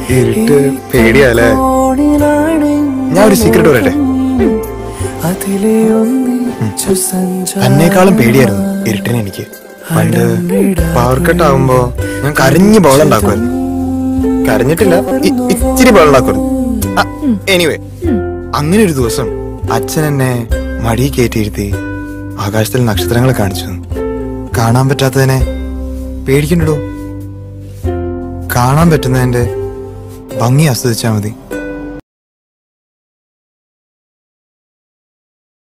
ഇരുട്ട് പേടിയാലേ ഞാൻ ഒരു സീക്രട്ട് പറയട്ടെ എന്നേക്കാളും പേടിയായിരുന്നു ഇരുട്ടിന് എനിക്ക് പണ്ട് പവർ കട്ട് ആവുമ്പോ ഞാൻ കരഞ്ഞ് ബോൾ ഉണ്ടാക്കുമായിരുന്നു കരഞ്ഞിട്ടില്ല ഇ- ഇച്ചിരി ബോൾ ഉണ്ടാക്കുമായിരുന്നു എനിവേ അങ്ങനെ ഒരു ദിവസം അച്ഛൻ എന്നെ മടി കയറ്റിയിരുത്തി ആകാശത്തിൽ നക്ഷത്രങ്ങളെ കാണിച്ചു തന്നു. കാണാൻ പറ്റാത്തതിനെ പേടിക്കണ്ടോ കാണാൻ പറ്റുന്നതിന്റെ ഭംഗി ആസ്വദിച്ചാ മതി